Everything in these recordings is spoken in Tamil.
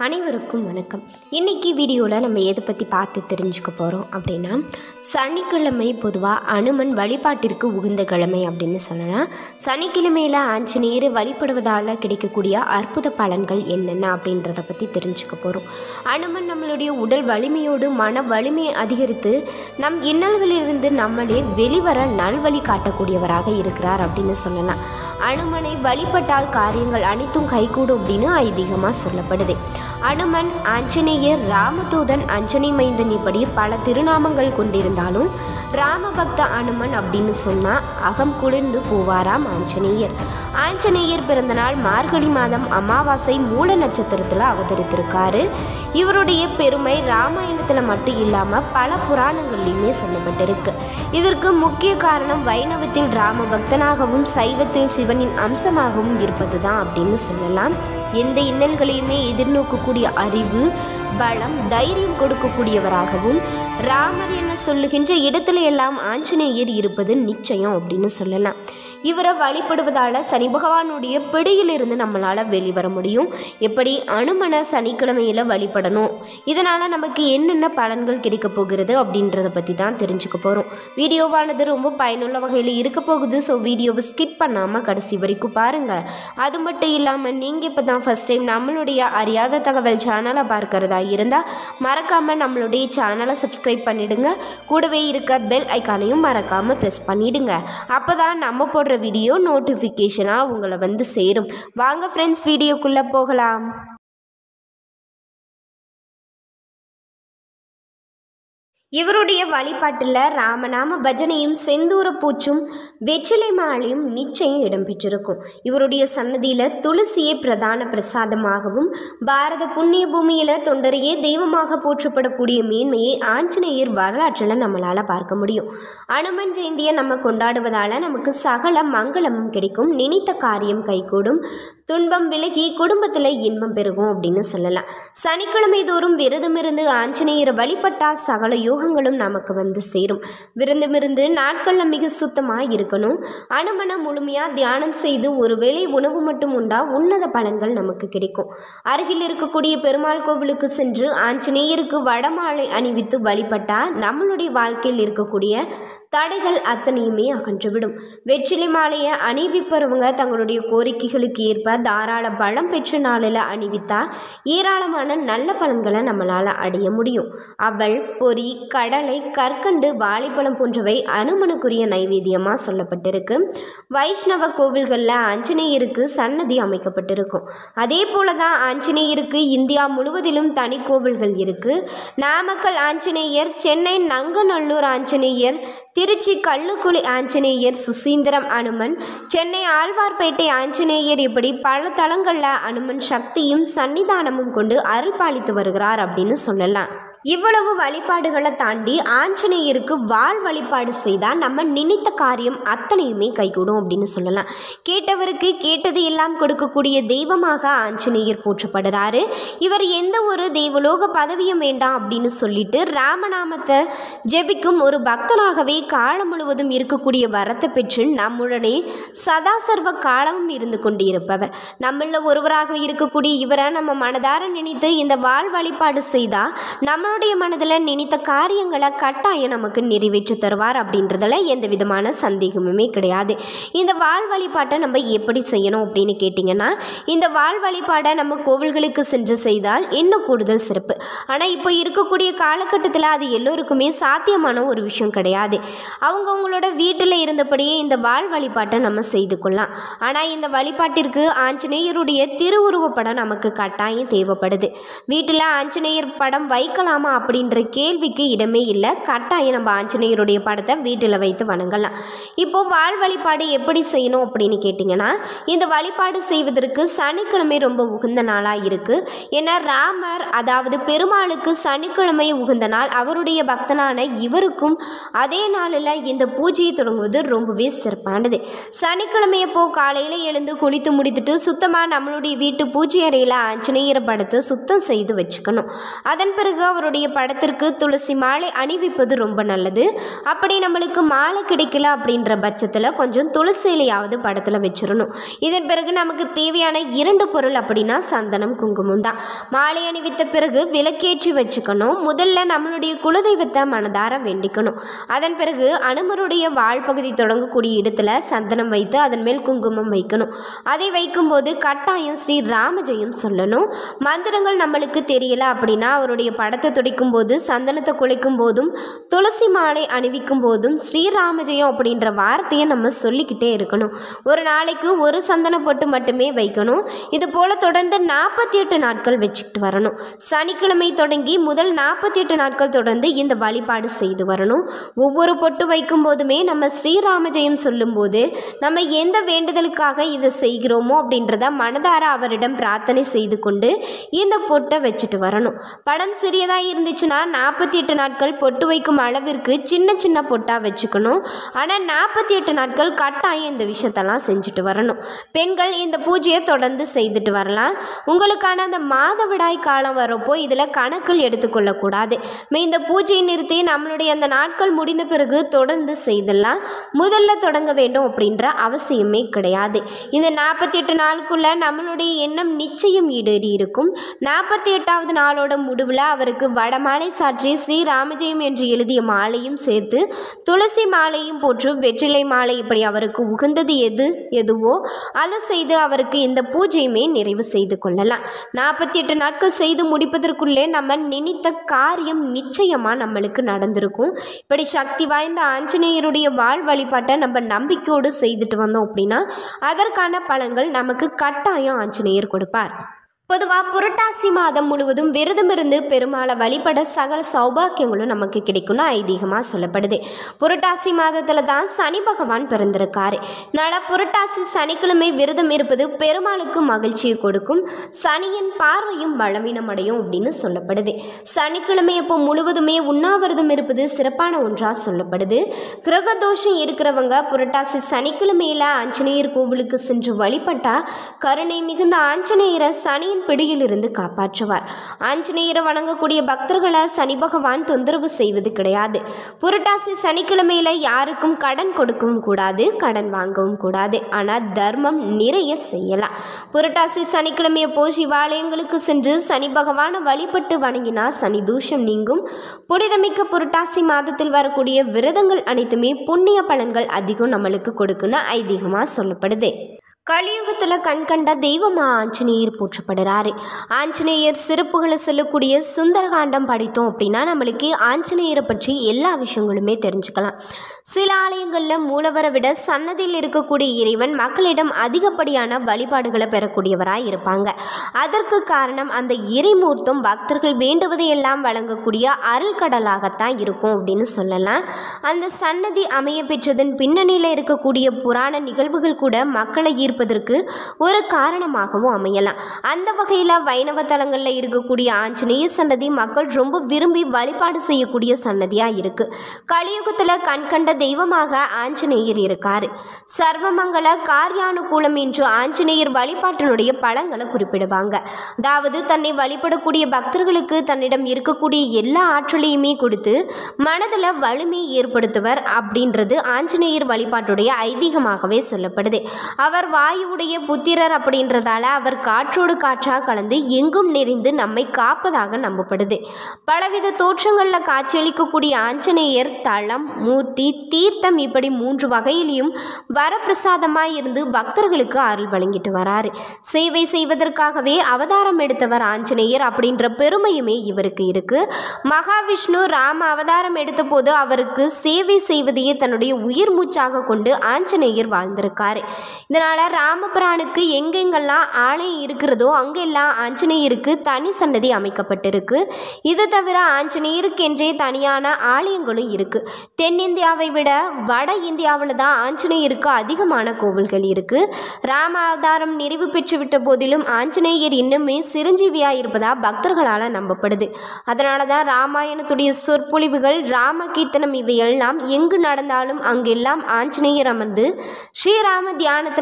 அனைவருக்கும் வணக்கம் இன்னைக்கு வீடியோவில் நம்ம எதை பற்றி பார்த்து தெரிஞ்சுக்க போகிறோம் அப்படின்னா சனிக்கிழமை பொதுவாக அனுமன் வழிபாட்டிற்கு உகந்த கிழமை அப்படின்னு சொல்லலாம் சனிக்கிழமையில் ஆஞ்சநேயர் வழிபடுவதால் கிடைக்கக்கூடிய அற்புத பலன்கள் என்னென்ன அப்படின்றத பற்றி தெரிஞ்சுக்க போகிறோம் அனுமன் நம்மளுடைய உடல் வலிமையோடு மன வலிமையை அதிகரித்து நம் இன்னல்களிலிருந்து நம்மளே வெளிவர நல்வழி காட்டக்கூடியவராக இருக்கிறார் அப்படின்னு சொல்லலாம் அனுமனை வழிபட்டால் காரியங்கள் அனைத்தும் கைகூடும் அப்படின்னு ஐதீகமாக சொல்லப்படுது அனுமன் ஆஞ்சநேயர் ராமதூதன் அஞ்சனை மைந்தன் இப்படி பல திருநாமங்கள் கொண்டிருந்தாலும் ராமபக்த அனுமன் அப்படின்னு சொன்னால் அகம் குளிர்ந்து போவாராம் ஆஞ்சநேயர் ஆஞ்சநேயர் பிறந்த நாள் மார்கழி மாதம் அமாவாசை மூல நட்சத்திரத்தில் அவதரித்திருக்காரு இவருடைய பெருமை ராமாயணத்தில் மட்டும் இல்லாமல் பல புராணங்கள்லையுமே சொல்லப்பட்டிருக்கு இதற்கு முக்கிய காரணம் வைணவத்தில் ராம பக்தனாகவும் சைவத்தில் சிவனின் அம்சமாகவும் இருப்பது தான் அப்படின்னு சொல்லலாம் எந்த இன்னல்களையுமே எதிர்நோக்கக்கூடிய அறிவு பலம் தைரியம் கொடுக்கக்கூடியவராகவும் ராமர் என்ன சொல்லுகின்ற இடத்துல எல்லாம் ஆஞ்சநேயர் இருப்பது நிச்சயம் அப்படின்னு சொல்லலாம் இவரை வழிபடுவதால் சனி பகவானுடைய பிடியிலிருந்து நம்மளால் வெளிவர முடியும் எப்படி அனுமனை சனிக்கிழமையில் வழிபடணும் இதனால் நமக்கு என்னென்ன பலன்கள் கிடைக்க போகிறது அப்படின்றத பற்றி தான் தெரிஞ்சுக்க போகிறோம் வீடியோவானது ரொம்ப பயனுள்ள வகையில் இருக்க போகுது ஸோ வீடியோவை ஸ்கிப் பண்ணாமல் கடைசி வரைக்கும் பாருங்கள் அது மட்டும் இல்லாமல் நீங்கள் இப்போ தான் ஃபஸ்ட் டைம் நம்மளுடைய அறியாத தகவல் சேனலை பார்க்கறதா இருந்தால் மறக்காமல் நம்மளுடைய சேனலை சப்ஸ்கிரைப் பண்ணிடுங்க கூடவே இருக்க பெல் ஐக்கானையும் மறக்காமல் ப்ரெஸ் பண்ணிடுங்க அப்போ தான் நம்ம போடுற வீடியோ நோட்டிஃபிகேஷனாக உங்களை வந்து சேரும் வாங்க ஃப்ரெண்ட்ஸ் வீடியோக்குள்ளே போகலாம் இவருடைய வழிபாட்டில் ராமநாம பஜனையும் செந்தூர பூச்சும் வெற்றிலை மாலையும் நிச்சயம் இடம்பெற்றிருக்கும் இவருடைய சன்னதியில் துளசியே பிரதான பிரசாதமாகவும் பாரத புண்ணிய பூமியில் தொண்டரையே தெய்வமாக போற்றப்படக்கூடிய மேன்மையை ஆஞ்சநேயர் வரலாற்றில் நம்மளால் பார்க்க முடியும் அனுமன் ஜெயந்தியை நம்ம கொண்டாடுவதால் நமக்கு சகல மங்களமும் கிடைக்கும் நினைத்த காரியம் கைகூடும் துன்பம் விலகி குடும்பத்தில் இன்பம் பெருகும் அப்படின்னு சொல்லலாம் சனிக்கிழமை தோறும் விரதமிருந்து ஆஞ்சநேயரை வழிபட்டா சகல யோகங்களும் நமக்கு வந்து சேரும் விருந்தமிருந்து நாட்களில் மிக சுத்தமாக இருக்கணும் அனுமனை முழுமையாக தியானம் செய்து ஒரு வேளை உணவு மட்டும் உண்டா உன்னத பலன்கள் நமக்கு கிடைக்கும் அருகில் இருக்கக்கூடிய பெருமாள் கோவிலுக்கு சென்று ஆஞ்சநேயருக்கு வடமாலை அணிவித்து வழிபட்டா நம்மளுடைய வாழ்க்கையில் இருக்கக்கூடிய தடைகள் அத்தனையுமே அகன்றுவிடும் வெற்றிலை மாலையை அணிவிப்பறவங்க தங்களுடைய கோரிக்கைகளுக்கு ஏற்ப தாராள பலம் பெற்ற நாளில் அணிவித்தா ஏராளமான நல்ல பலன்களை நம்மளால் அடைய முடியும் அவள் பொறி கடலை கற்கண்டு வாழைப்பழம் போன்றவை அனுமனுக்குரிய நைவேத்தியமாக சொல்லப்பட்டிருக்கு வைஷ்ணவ கோவில்களில் ஆஞ்சநேயருக்கு சன்னதி அமைக்கப்பட்டிருக்கும் அதே போல தான் ஆஞ்சநேயருக்கு இந்தியா முழுவதிலும் தனி கோவில்கள் இருக்குது நாமக்கல் ஆஞ்சநேயர் சென்னை நங்கநல்லூர் ஆஞ்சநேயர் திருச்சி கள்ளுக்குழி ஆஞ்சநேயர் சுசீந்திரம் அனுமன் சென்னை ஆழ்வார்பேட்டை ஆஞ்சநேயர் இப்படி பல தலங்களில் அனுமன் சக்தியும் சன்னிதானமும் கொண்டு அருள் பாலித்து வருகிறார் அப்படின்னு சொல்லலாம் இவ்வளவு வழிபாடுகளை தாண்டி ஆஞ்சநேயருக்கு வாழ் வழிபாடு செய்தால் நம்ம நினைத்த காரியம் அத்தனையுமே கைகூடும் அப்படின்னு சொல்லலாம் கேட்டவருக்கு கேட்டது எல்லாம் கொடுக்கக்கூடிய தெய்வமாக ஆஞ்சநேயர் போற்றப்படுறாரு இவர் எந்த ஒரு தெய்வலோக பதவியும் வேண்டாம் அப்படின்னு சொல்லிட்டு ராமநாமத்தை ஜெபிக்கும் ஒரு பக்தனாகவே காலம் முழுவதும் இருக்கக்கூடிய வரத்தை பெற்று நம்முடனே சதா சர்வ காலமும் இருந்து கொண்டு இருப்பவர் நம்மள ஒருவராக இருக்கக்கூடிய இவரை நம்ம மனதார நினைத்து இந்த வாழ் வழிபாடு செய்தால் நம்ம நம்மளுடைய மனதில் நினைத்த காரியங்களை கட்டாயம் நமக்கு நிறைவேற்றி தருவார் அப்படின்றதுல எந்த விதமான சந்தேகமுமே கிடையாது இந்த வாழ் வழிபாட்டை நம்ம எப்படி செய்யணும் அப்படின்னு கேட்டிங்கன்னா இந்த வாழ் வழிபாடை நம்ம கோவில்களுக்கு சென்று செய்தால் இன்னும் கூடுதல் சிறப்பு ஆனால் இப்போ இருக்கக்கூடிய காலகட்டத்தில் அது எல்லோருக்குமே சாத்தியமான ஒரு விஷயம் கிடையாது அவங்கவுங்களோட வீட்டில் இருந்தபடியே இந்த வாழ் வழிபாட்டை நம்ம செய்து கொள்ளலாம் ஆனால் இந்த வழிபாட்டிற்கு ஆஞ்சநேயருடைய திருவுருவப்படம் நமக்கு கட்டாயம் தேவைப்படுது வீட்டில் ஆஞ்சநேயர் படம் வைக்கலாம் வேண்டாமா அப்படின்ற கேள்விக்கு இடமே இல்லை கட்டாயம் நம்ம ஆஞ்சநேயருடைய படத்தை வீட்டில் வைத்து வணங்கலாம் இப்போது வாழ் வழிபாடு எப்படி செய்யணும் அப்படின்னு கேட்டிங்கன்னா இந்த வழிபாடு செய்வதற்கு சனிக்கிழமை ரொம்ப உகந்த நாளாக இருக்குது ஏன்னா ராமர் அதாவது பெருமாளுக்கு சனிக்கிழமை உகந்த நாள் அவருடைய பக்தனான இவருக்கும் அதே நாளில் இந்த பூஜையை தொடங்குவது ரொம்பவே சிறப்பானது சனிக்கிழமையப்போ காலையில் எழுந்து குளித்து முடித்துட்டு சுத்தமாக நம்மளுடைய வீட்டு பூஜை அறையில் ஆஞ்சநேயர் படத்தை சுத்தம் செய்து வச்சுக்கணும் அதன் பிறகு அவர் அவருடைய படத்திற்கு துளசி மாலை அணிவிப்பது ரொம்ப நல்லது அப்படி நம்மளுக்கு மாலை கிடைக்கல அப்படின்ற பட்சத்தில் கொஞ்சம் துளசி இலையாவது படத்தில் வச்சிடணும் இதன் பிறகு நமக்கு தேவையான இரண்டு பொருள் அப்படின்னா சந்தனம் குங்குமம் தான் மாலை அணிவித்த பிறகு விளக்கேற்றி வச்சுக்கணும் முதல்ல நம்மளுடைய குலதெய்வத்தை மனதார வேண்டிக்கணும் அதன் பிறகு அனுமருடைய வாழ்பகுதி தொடங்கக்கூடிய இடத்துல சந்தனம் வைத்து அதன் மேல் குங்குமம் வைக்கணும் அதை வைக்கும்போது கட்டாயம் ஸ்ரீ ராமஜெயம் சொல்லணும் மந்திரங்கள் நம்மளுக்கு தெரியல அப்படின்னா அவருடைய படத்தை துடைக்கும் போது சந்தனத்தை குளிக்கும் போதும் துளசி மாலை அணிவிக்கும் போதும் ஸ்ரீராமஜெயம் அப்படின்ற வார்த்தையை நம்ம சொல்லிக்கிட்டே இருக்கணும் ஒரு நாளைக்கு ஒரு சந்தன பொட்டு மட்டுமே வைக்கணும் இது போல் தொடர்ந்து நாற்பத்தி எட்டு நாட்கள் வச்சுக்கிட்டு வரணும் சனிக்கிழமை தொடங்கி முதல் நாற்பத்தி எட்டு நாட்கள் தொடர்ந்து இந்த வழிபாடு செய்து வரணும் ஒவ்வொரு பொட்டு வைக்கும் போதுமே நம்ம ஸ்ரீராமஜெயம் சொல்லும்போது நம்ம எந்த வேண்டுதலுக்காக இதை செய்கிறோமோ அப்படின்றத மனதார அவரிடம் பிரார்த்தனை செய்து கொண்டு இந்த பொட்டை வச்சுட்டு வரணும் படம் சிறியதாக இருந்துச்சுன்னா நாற்பத்தி எட்டு நாட்கள் பொட்டு வைக்கும் அளவிற்கு சின்ன சின்ன பொட்டாக வச்சுக்கணும் ஆனால் நாற்பத்தி எட்டு நாட்கள் கட்டாயம் இந்த விஷயத்தெல்லாம் செஞ்சுட்டு வரணும் பெண்கள் இந்த பூஜையை தொடர்ந்து செய்துட்டு வரலாம் உங்களுக்கான அந்த மாதவிடாய் காலம் வரப்போ இதில் கணக்கில் எடுத்துக்கொள்ளக்கூடாது மே இந்த பூஜையை நிறுத்தி நம்மளுடைய அந்த நாட்கள் முடிந்த பிறகு தொடர்ந்து செய்தலாம் முதல்ல தொடங்க வேண்டும் அப்படின்ற அவசியமே கிடையாது இந்த நாற்பத்தி எட்டு நாளுக்குள்ள நம்மளுடைய எண்ணம் நிச்சயம் ஈடேறி இருக்கும் நாற்பத்தி எட்டாவது நாளோட முடிவில் அவருக்கு வடமாலை சாற்றி ஸ்ரீ ராமஜெயம் என்று எழுதிய மாலையும் சேர்த்து துளசி மாலையும் போற்று வெற்றிலை மாலை இப்படி அவருக்கு உகந்தது எது எதுவோ அதை செய்து அவருக்கு இந்த பூஜையுமே நிறைவு செய்து கொள்ளலாம் நாற்பத்தி எட்டு நாட்கள் செய்து முடிப்பதற்குள்ளே நம்ம நினைத்த காரியம் நிச்சயமாக நம்மளுக்கு நடந்திருக்கும் இப்படி சக்தி வாய்ந்த ஆஞ்சநேயருடைய வாழ் வழிபாட்டை நம்ம நம்பிக்கையோடு செய்துட்டு வந்தோம் அப்படின்னா அதற்கான பலன்கள் நமக்கு கட்டாயம் ஆஞ்சநேயர் கொடுப்பார் பொதுவாக புரட்டாசி மாதம் முழுவதும் விரதம் இருந்து பெருமாளை வழிபட சகல சௌபாக்கியங்களும் நமக்கு கிடைக்கும்னு ஐதீகமாக சொல்லப்படுது புரட்டாசி மாதத்தில் தான் சனி பகவான் பிறந்திருக்காரு அதனால் புரட்டாசி சனிக்கிழமை விரதம் இருப்பது பெருமாளுக்கு மகிழ்ச்சியை கொடுக்கும் சனியின் பார்வையும் பலவீனம் அடையும் அப்படின்னு சொல்லப்படுது சனிக்கிழமை அப்போ முழுவதுமே உண்ணாவிரதம் இருப்பது சிறப்பான ஒன்றாக சொல்லப்படுது கிரக தோஷம் இருக்கிறவங்க புரட்டாசி சனிக்கிழமையில் ஆஞ்சநேயர் கோவிலுக்கு சென்று வழிபட்டா கருணை மிகுந்த ஆஞ்சநேயரை சனியின் பிடியிலிருந்து காப்பாற்றுவார் ஆஞ்சநேயரை வணங்கக்கூடிய பக்தர்களை சனி பகவான் தொந்தரவு செய்வது கிடையாது புரட்டாசி சனிக்கிழமையில யாருக்கும் கடன் கொடுக்கவும் கூடாது கடன் வாங்கவும் கூடாது ஆனால் தர்மம் நிறைய செய்யலாம் புரட்டாசி சனிக்கிழமையை போ சிவாலயங்களுக்கு சென்று சனி பகவானை வழிபட்டு வணங்கினா சனி தூஷம் நீங்கும் புனிதமிக்க புரட்டாசி மாதத்தில் வரக்கூடிய விரதங்கள் அனைத்துமே புண்ணிய பலன்கள் அதிகம் நம்மளுக்கு கொடுக்குன்னு ஐதீகமாக சொல்லப்படுது கலியுகத்தில் கண்கண்ட தெய்வமா ஆஞ்சநேயர் போற்றப்படுறாரு ஆஞ்சநேயர் சிறப்புகளை சொல்லக்கூடிய சுந்தரகாண்டம் படித்தோம் அப்படின்னா நம்மளுக்கு ஆஞ்சநேயரை பற்றி எல்லா விஷயங்களுமே தெரிஞ்சுக்கலாம் சில ஆலயங்களில் மூலவரை விட சன்னதியில் இருக்கக்கூடிய இறைவன் மக்களிடம் அதிகப்படியான வழிபாடுகளை பெறக்கூடியவராக இருப்பாங்க அதற்கு காரணம் அந்த இறைமூர்த்தம் பக்தர்கள் வேண்டுவதையெல்லாம் வழங்கக்கூடிய அருள்கடலாகத்தான் இருக்கும் அப்படின்னு சொல்லலாம் அந்த சன்னதி அமைய பெற்றதன் பின்னணியில் இருக்கக்கூடிய புராண நிகழ்வுகள் கூட மக்களை ஈர்ப்பதற்கு ஒரு காரணமாகவும் அமையலாம் அந்த வகையில் வைணவ தலங்களில் இருக்கக்கூடிய ஆஞ்சநேய சன்னதி மக்கள் ரொம்ப விரும்பி வழிபாடு செய்யக்கூடிய சன்னதியாக இருக்குது கலியுகத்தில் கண்கண்ட தெய்வமாக ஆஞ்சநேயர் இருக்கார் சர்வமங்கல காரியானுகூலம் என்று ஆஞ்சநேயர் வழிபாட்டினுடைய பலங்களை குறிப்பிடுவாங்க அதாவது தன்னை வழிபடக்கூடிய பக்தர்களுக்கு தன்னிடம் இருக்கக்கூடிய எல்லா ஆற்றலையுமே கொடுத்து மனதில் வலிமை ஏற்படுத்துவர் அப்படின்றது ஆஞ்சநேயர் வழிபாட்டுடைய ஐதீகமாகவே சொல்லப்படுது அவர் வாயுவுடைய புத்திரர் அப்படின்றதால அவர் காற்றோடு காற்றாக கலந்து எங்கும் நிறைந்து நம்மை காப்பதாக நம்பப்படுது பலவித தோற்றங்களில் காட்சியளிக்கக்கூடிய ஆஞ்சநேயர் தளம் மூர்த்தி தீர்த்தம் இப்படி மூன்று வகையிலையும் வரப்பிரசாதமாய் இருந்து பக்தர்களுக்கு அருள் வழங்கிட்டு வராரு சேவை செய்வதற்காகவே அவதாரம் எடுத்தவர் ஆஞ்சநேயர் அப்படின்ற பெருமையுமே இவருக்கு இருக்கு மகாவிஷ்ணு ராம அவதாரம் எடுத்தபோது அவருக்கு சேவை செய்வதையே தன்னுடைய உயிர் மூச்சாக கொண்டு ஆஞ்சநேயர் வாழ்ந்திருக்காரு இதனால் ராமபிரானுக்கு எங்கெங்கெல்லாம் ஆலயம் இருக்கிறதோ அங்கெல்லாம் ஆஞ்சநேயருக்கு தனி சன்னதி அமைக்கப்பட்டிருக்கு இது தவிர ஆஞ்சநேயருக்கென்றே தனியான ஆலயங்களும் இருக்குது தென்னிந்தியாவை விட வட இந்தியாவில் தான் ஆஞ்சநேயருக்கு அதிகமான கோவில்கள் இருக்குது ராம அவதாரம் நிறைவு பெற்றுவிட்ட போதிலும் ஆஞ்சநேயர் இன்னுமே சிரஞ்சீவியாக இருப்பதாக பக்தர்களால் நம்பப்படுது அதனால தான் ராமாயணத்துடைய சொற்பொழிவுகள் ராம கீர்த்தனம் இவையெல்லாம் எங்கு நடந்தாலும் அங்கெல்லாம் ஆஞ்சநேயர் அமர்ந்து ஸ்ரீராம தியானத்தில் தன்னை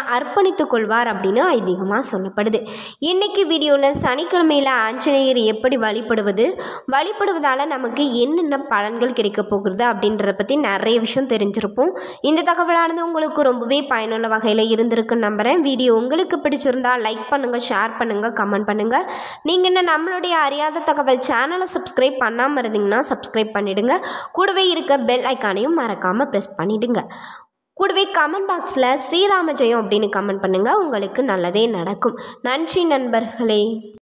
அர்ப்பணித்து கொள்வார் அப்படின்னு ஐதீகமாக சொல்லப்படுது இன்னைக்கு வீடியோவில் சனிக்கிழமையில் ஆஞ்சநேயர் எப்படி வழிபடுவது வழிபடுவதால் நமக்கு என்னென்ன பலன்கள் கிடைக்க போகிறது அப்படின்றத பற்றி நிறைய விஷயம் தெரிஞ்சிருப்போம் இந்த தகவலானது உங்களுக்கு ரொம்பவே பயனுள்ள வகையில் இருந்திருக்குன்னு நம்புகிறேன் வீடியோ உங்களுக்கு பிடிச்சிருந்தா லைக் பண்ணுங்கள் ஷேர் பண்ணுங்கள் கமெண்ட் பண்ணுங்கள் நீங்கள் இன்னும் நம்மளுடைய அறியாத தகவல் சேனலை சப்ஸ்கிரைப் பண்ணாமல் இருந்தீங்கன்னா சப்ஸ்கிரைப் பண்ணிவிடுங்க கூடவே இருக்க பெல் ஐக்கானையும் மறக்காமல் ப்ரெஸ் பண்ணிவிடுங்க கூடவே கமெண்ட் பாக்ஸில் ஸ்ரீராம ஜெயம் அப்படின்னு கமெண்ட் பண்ணுங்கள் உங்களுக்கு நல்லதே நடக்கும் நன்றி நண்பர்களே